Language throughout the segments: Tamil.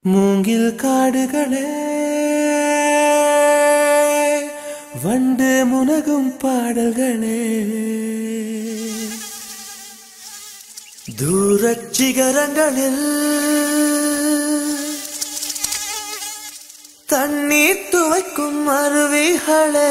மூங்கில் காடுகளே வண்டு முனகும் பாடல்களே தூரச் சிகரங்களில் தண்ணீர் துவைக்கும் அருவிகளே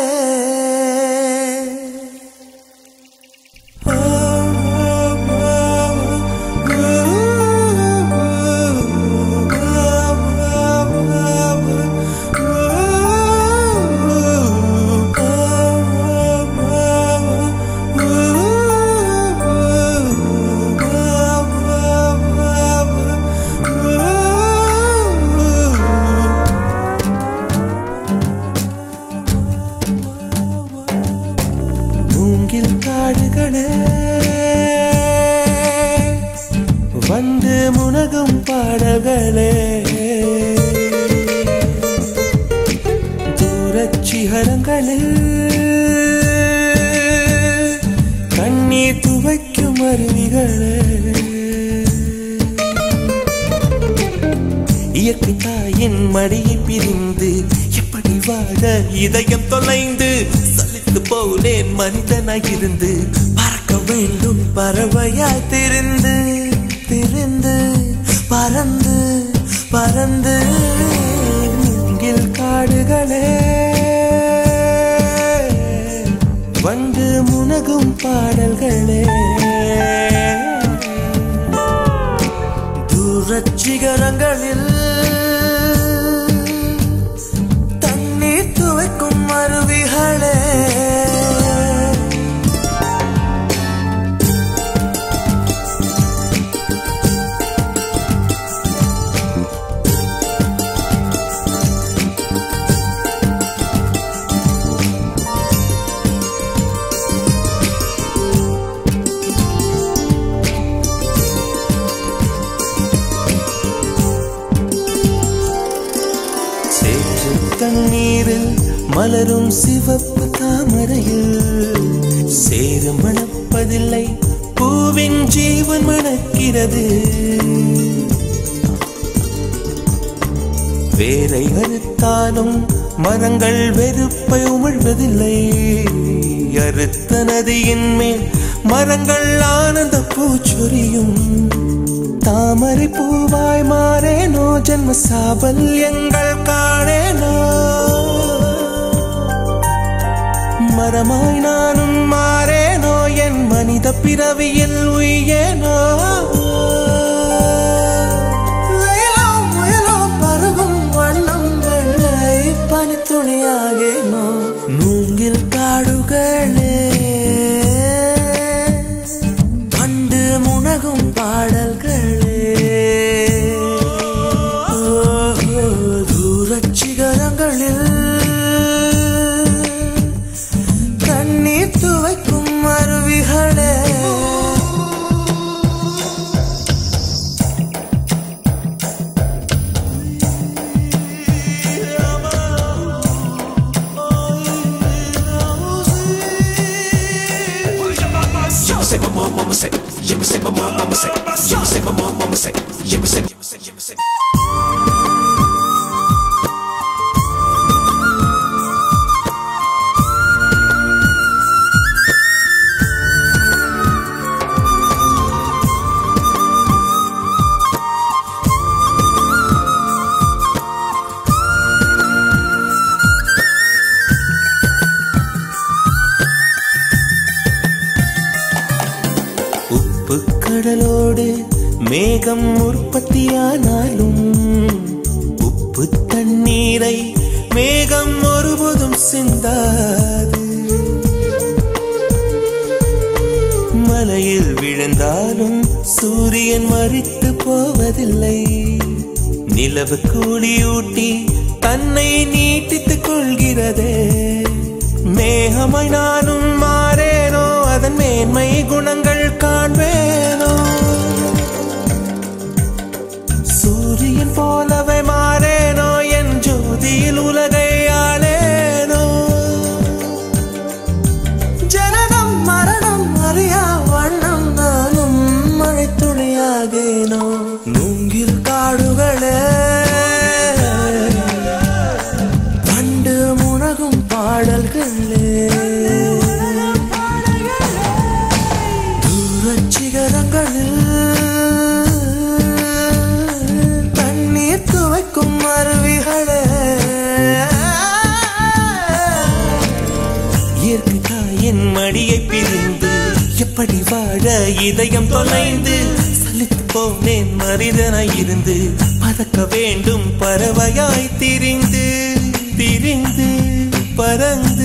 மூங்கில் காடுகளே வந்து முனகும் பாடல்களே தூரச் சிகரங்களில் கண்ணீர் துவைக்கும் அருவிகளே இயற்கை தாயின் மடியை பிரிந்து எப்படி வாழ இதயம் தொலைந்து சலித்து போனேன் மனிதனாய் இருந்து பறக்க வேண்டும் பறவையாய் திரிந்து திரிந்து பறந்து பறந்து மூங்கில் காடுகளே வந்து முனகும் பாடல்களே தூரச் சிகரங்களில் தண்ணீர் துவைக்கும் அருவிகளே சேற்று தண்ணீரில் மலரும் சிவப்பு தாமரையில் சேறு மணப்பதில்லை பூவின் ஜீவன் மணக்கிறது வேரை அறுத்தாலும் மரங்கள் வெறுப்பை உமிழ்வதில்லை அறுத்த நதியின் மேல் மரங்கள் ஆனந்த பூச்சொரியும் தாமரை பூவாய் மாறேனோ ஜன்ம சாபல்யங்கள் காணேனோ மரமாய் நானும் மாறேனோ என் மனித பிறவியில் உயேனோ உயலோ, உயலோ, பருகும் வண்ணம் வெள்ளை பனித்துளியாகேனோ மூங்கில் காடுகளே பண்டு முனகும் பாடல்களே ஓ, தூரச் சிகரங்களில் கண்ணீர் துவைக்கும் அருவிகளே You say my mom, mama say. You say my mom, mama say. You say my mom, mama say. You say, you say, you say. உப்பு கடலோடு மேகம் உற்பத்தியானாலும் உப்பு தண்ணீரை மேகம் ஒருபோதும் சிந்தாது மலையில் விழுந்தாலும் சூரியன் மறித்து போவதில்லை நிலவு கூலியூட்டி தன்னை நீட்டித்துக் கொள்கிறதே மேகமாய் நானும் மாறேனோ அதன் மேன்மை குணங்கள் காண்பேனோ சூரியன் போலவே மாறேனோ என் ஜோதியில் உலகை ஆளேனோ ஜனனம் மரணம் அறியா வண்ணம் நானும் மழைத்துளியாகேனோ மூங்கில் காடுகளே வைக்கும் அருவிகளே இயற்கை தாயின் மடியை பிரிந்து எப்படி வாழ இதயம் தொலைந்து சலித்து போனேன் மனிதனாய் இருந்து பறக்க வேண்டும் பறவையாய் திரிந்து திரிந்து பறந்து